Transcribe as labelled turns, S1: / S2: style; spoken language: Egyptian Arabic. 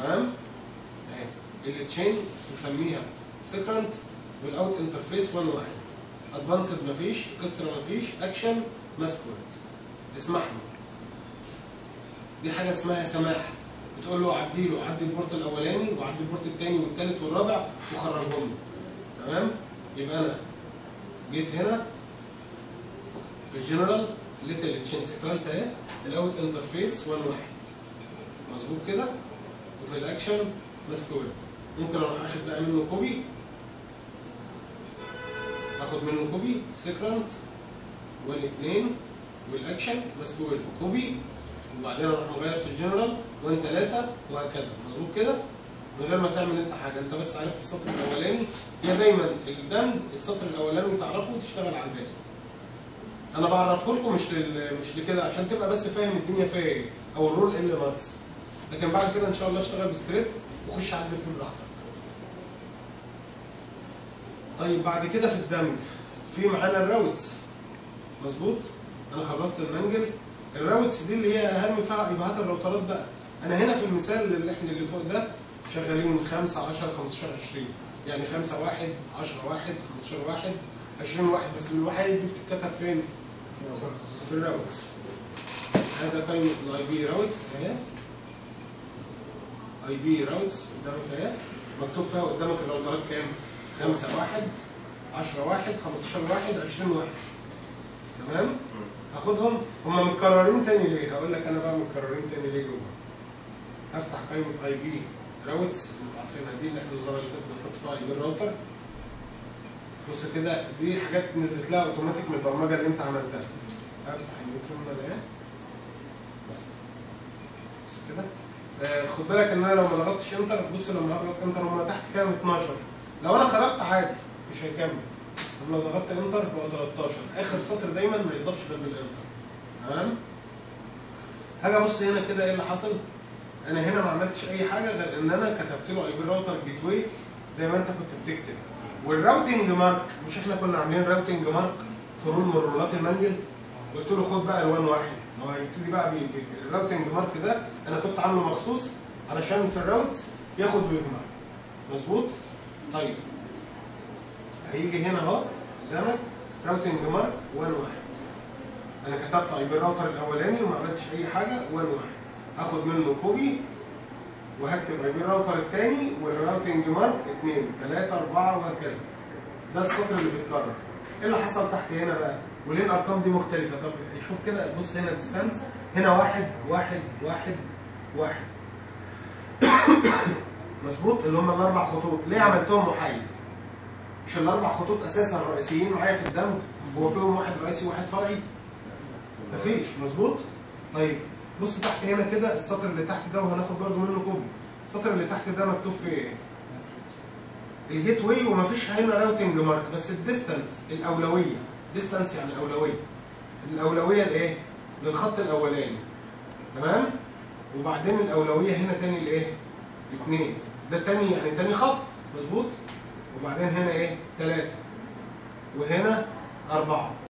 S1: تمام اهي التشين نسميها سيكرنت والاوت انترفيس 1 واحد ادفانسد مفيش كسترا مفيش اكشن ماسكورد اسمح له دي حاجه اسمها سماح بتقول له عدي له عدي البورت الاولاني وعدي البورت الثاني والثالث والرابع وخرجهم له تمام يبقى انا جيت هنا في الجنرال لقيت التشين سيكرنت اهي الاوت انترفيس 1 واحد مظبوط كده وفي الاكشن ماسكورد ممكن اروح اخد بقى منه كوبي اخد منه كوبي سيكرنت والاثنين والاكشن ماسكورد كوبي وبعدين اروح مغير في الجنرال وان ثلاثه وهكذا مظبوط كده من غير ما تعمل انت حاجه انت بس عرفت السطر الاولاني يا دايما الدمج السطر الاولاني تعرفه وتشتغل على الباقي انا بعرفه لكم مش لل... مش لكده عشان تبقى بس فاهم الدنيا فيها ايه او الرول ال ماكس لكن بعد كده ان شاء الله اشتغل بسكريبت وخش عدل فيه براحتك طيب بعد كده في الدمج في معانا الراوتس مظبوط انا خلصت المنجل الراوتس دي اللي هي اهم فيها ابعاد الراوترات بقى انا هنا في المثال اللي احنا اللي فوق ده شغالين 5 10 15 20 يعني 5 1 10 1 15 1 20 واحد بس الواحد دي بتتكتب فين؟ في الراوتس هذا قائمة الاي بي راوتس اهي اي بي راوتس قدامك اهي مكتوب فيها قدامك الراوترات كام؟ 5 1 10 1 15 1 20 واحد تمام؟ هاخدهم هم متكررين تاني ليه؟ هقول لك انا بقى متكررين تاني ليه جوه هفتح قائمة اي بي راوتس انتوا عارفينها دي اللي احنا المرة اللي فاتت بنحط فيها اي بي راوتر بص كده دي حاجات نزلت لها اوتوماتيك من البرمجه اللي انت عملتها افتح النيوترون ده بس بص كده آه خد بالك ان انا لو ما ضغطتش انتر بص لما اضغط انتر هم تحت كام 12 لو انا خرجت عادي مش هيكمل طب لو ضغطت انتر بقى 13 اخر سطر دايما ما يضافش غير بالانتر تمام هاجي ابص هنا كده ايه اللي حصل انا هنا ما عملتش اي حاجه غير ان انا كتبت له اي بي راوتر جيت واي زي ما انت كنت بتكتب والراوتنج مارك مش احنا كنا عاملين راوتنج مارك في رول من رولات المانجل قلت له خد بقى الوان واحد هو هيبتدي بقى بي- بي- الراوتنج مارك ده انا كنت عامله مخصوص علشان في الراوتس ياخد ويجمع مظبوط طيب هيجي هنا اهو قدامك راوتنج مارك وان واحد انا كتبت اي بي الراوتر الاولاني وما عملتش اي حاجه وان واحد هاخد منه كوبي وهكتب اي بي الراوتر الثاني والراوتنج مارك 2 3 4 وهكذا ده السطر اللي بيتكرر ايه اللي حصل تحت هنا بقى وليه الارقام دي مختلفه طب شوف كده بص هنا ديستانس هنا واحد واحد واحد واحد مظبوط اللي هم الاربع خطوط ليه عملتهم محايد مش الاربع خطوط اساسا الرئيسيين معايا في الدمج هو فيهم واحد رئيسي وواحد فرعي مفيش مظبوط طيب بص تحت هنا كده السطر اللي تحت ده وهناخد برضو منه كوبي السطر اللي تحت ده مكتوب فيه ايه الجيت واي ومفيش هنا راوتنج مارك بس الديستانس الاولويه ديستانس يعني اولويه الاولويه لايه للخط الاولاني تمام وبعدين الاولويه هنا تاني لايه اثنين ده تاني يعني تاني خط مظبوط وبعدين هنا ايه ثلاثه وهنا اربعه